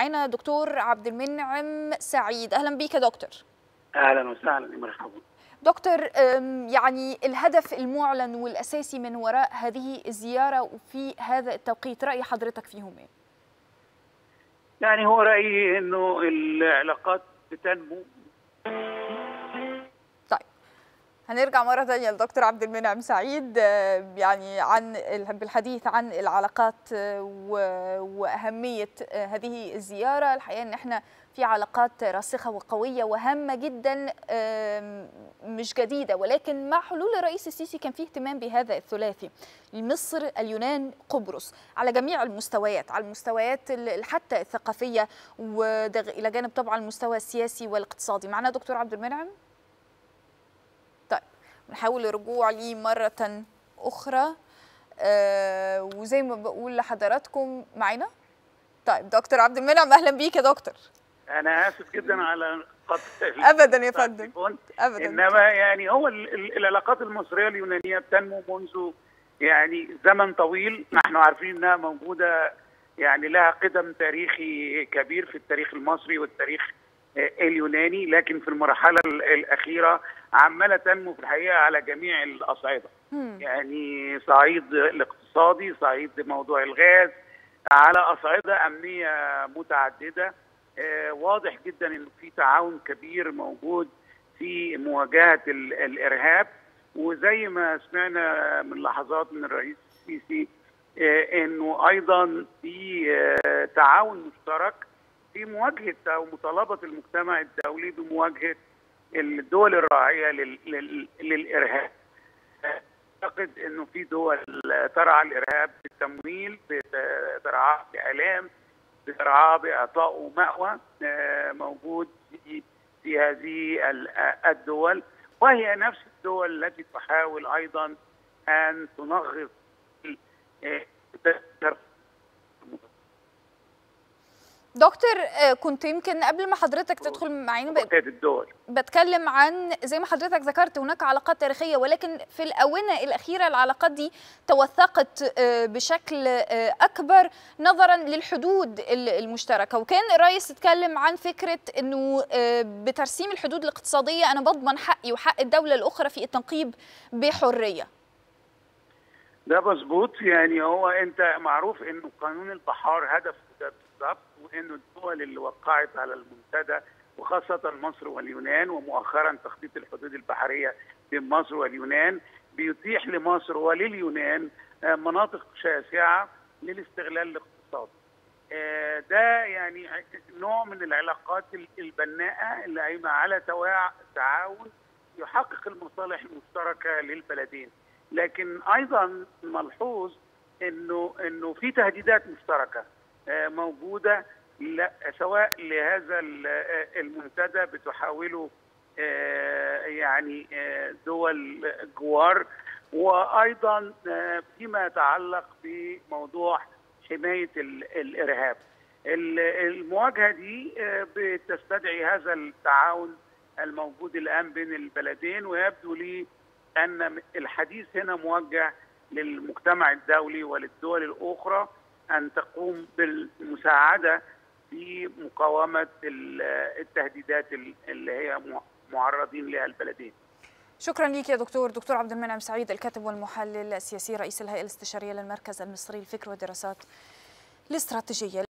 معانا دكتور عبد المنعم سعيد اهلا بيك يا دكتور اهلا وسهلا مرحبا دكتور يعني الهدف المعلن والاساسي من وراء هذه الزياره وفي هذا التوقيت راي حضرتك فيهم ايه؟ يعني هو رايي انه العلاقات بتنمو طيب هنرجع مرة ثانية لدكتور عبد المنعم سعيد يعني عن بالحديث عن العلاقات وأهمية هذه الزيارة الحقيقة أن احنا في علاقات راسخة وقوية وهامة جدا مش جديدة ولكن مع حلول الرئيس السيسي كان فيه اهتمام بهذا الثلاثي مصر اليونان قبرص على جميع المستويات على المستويات حتى الثقافية وإلى جانب طبعا المستوى السياسي والاقتصادي معنا دكتور عبد المنعم طيب نحاول الرجوع ليه مرة أخرى آه وزي ما بقول لحضراتكم معنا طيب دكتور عبد المنعم أهلا بيك يا دكتور انا اسف جدا على قطع ابدا يا فندم ابدا انما يعني هو العلاقات المصريه اليونانيه بتنمو منذ يعني زمن طويل نحن عارفين انها موجوده يعني لها قدم تاريخي كبير في التاريخ المصري والتاريخ اليوناني لكن في المرحله الاخيره عماله تنمو في الحقيقه على جميع الاصعده يعني صعيد الاقتصادي صعيد موضوع الغاز على اصعده امنيه متعدده آه واضح جدا انه في تعاون كبير موجود في مواجهه الارهاب وزي ما سمعنا من لحظات من الرئيس السيسي آه انه ايضا في آه تعاون مشترك في مواجهه او مطالبه المجتمع الدولي بمواجهه الدول الراعيه للارهاب. اعتقد انه في دول ترعى الارهاب بالتمويل بترعاه باعلام بترعاه باعطائه مأوى موجود في في هذه الدول وهي نفس الدول التي تحاول ايضا ان تنغص دكتور كنت يمكن قبل ما حضرتك تدخل معانا الدول بتكلم عن زي ما حضرتك ذكرت هناك علاقات تاريخيه ولكن في الاونه الاخيره العلاقات دي توثقت بشكل اكبر نظرا للحدود المشتركه وكان الرئيس اتكلم عن فكره انه بترسيم الحدود الاقتصاديه انا بضمن حقي وحق الدوله الاخرى في التنقيب بحريه ده مظبوط يعني هو انت معروف انه قانون البحار هدفه ده بالظبط وانه الدول اللي وقعت على المنتدى وخاصة مصر واليونان ومؤخرا تخطيط الحدود البحرية بين مصر واليونان بيتيح لمصر ولليونان مناطق شاسعة للاستغلال الاقتصادي. ده يعني نوع من العلاقات البناءة اللي قايمة على تعاون يحقق المصالح المشتركة للبلدين. لكن ايضا ملحوظ انه انه في تهديدات مشتركه موجوده لا سواء لهذا المنتدى بتحاوله يعني دول جوار وايضا فيما يتعلق بموضوع حمايه الارهاب. المواجهه دي بتستدعي هذا التعاون الموجود الان بين البلدين ويبدو لي ان الحديث هنا موجه للمجتمع الدولي وللدول الاخرى ان تقوم بالمساعده في مقاومه التهديدات اللي هي معرضين لها البلدين. شكرا لك يا دكتور دكتور عبد المنعم سعيد الكاتب والمحلل السياسي رئيس الهيئه الاستشاريه للمركز المصري للفكر والدراسات الاستراتيجيه